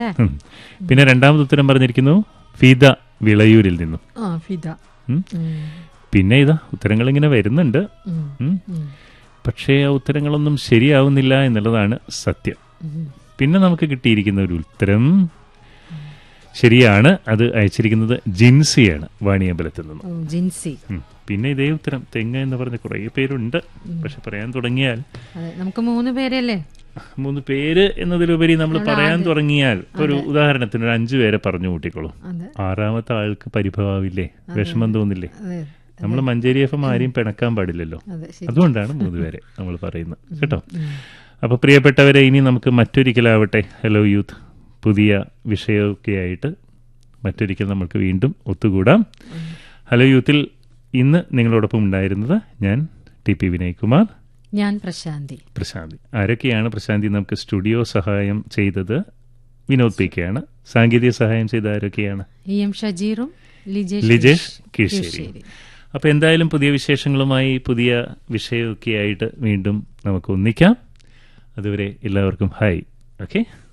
ഉം. പിന്നെ രണ്ടാമത് ഉത്തരം പറഞ്ഞിരിക്കുന്നു ഫിദ വിളയൂരിൽ നിന്നും ആ ഫിദ ഉം. ഉം, പിന്നെ ഇതാ ഉത്തരങ്ങൾ ഇങ്ങനെ വരുന്നുണ്ട് ഉം, ഉം. ഉം, പക്ഷേ ആ ഉത്തരങ്ങളൊന്നും ശരിയാവുന്നില്ല എന്നുള്ളതാണ് സത്യം ഉം. പിന്നെ നമുക്ക് കിട്ടിയിരിക്കുന്ന ഒരു ഉത്തരം ശരിയാണ് അത് അയച്ചിരിക്കുന്നത് ജിൻസിയാണ് വാണിയമ്പലത്തിൽ നിന്നും ഓ, ജിൻസി ഉം. പിന്നെ ഇതേ ഉത്തരം തെങ്ങ് എന്ന് പറഞ്ഞ കുറേ പേരുണ്ട് പക്ഷെ പറയാൻ തുടങ്ങിയാൽ അതെ നമുക്ക് മൂന്ന് പേരല്ലേ മൂന്ന് പേര് എന്നതിലുപരി നമ്മൾ പറയാൻ തുടങ്ങിയാൽ ഒരു ഉദാഹരണത്തിന് ഒരു അഞ്ചു പേരെ പറഞ്ഞു കൂട്ടിക്കോളൂ അതെ ആറാമത്തെ ആൾക്ക് പരിഭവാവില്ലേ വിഷമം തോന്നില്ലേ അതെ നമ്മൾ മഞ്ചേരി എഫ് എം ആരെയും പിണക്കാൻ പാടില്ലല്ലോ അതെ ശരി അതുകൊണ്ടാണ് മൂന്ന് പേരെ നമ്മൾ പറയുന്നത് കേട്ടോ അപ്പൊ പ്രിയപ്പെട്ടവരെ ഇനി നമുക്ക് മറ്റൊരിക്കലാവട്ടെ ഹലോ യൂത്ത് പുതിയ വിഷയമൊക്കെ ആയിട്ട് മറ്റൊരിക്കൽ നമുക്ക് വീണ്ടും ഒത്തുകൂടാം ഹലോ യൂത്തിൽ ഇന്ന് നിങ്ങളോടൊപ്പം ഉണ്ടായിരുന്നത് ഞാൻ ടി പി വിനയ് കുമാർ ഞാൻ പ്രശാന്തി പ്രശാന്തി ആരൊക്കെയാണ് പ്രശാന്തി നമുക്ക് സ്റ്റുഡിയോ സഹായം ചെയ്തത് വിനോദ് പി കെ ആണ് സാങ്കേതിക സഹായം ചെയ്ത ആരൊക്കെയാണ് ഇ എം ഷജീറും ലിജേഷ് ലിജേഷ് കീഴ്ശ്ശേരി. കീഴ്ശ്ശേരി അപ്പൊ എന്തായാലും പുതിയ വിശേഷങ്ങളുമായി പുതിയ വിഷയമൊക്കെ ആയിട്ട് വീണ്ടും നമുക്ക് ഒന്നിക്കാം അതുവരെ എല്ലാവർക്കും ഹായ് ഓക്കെ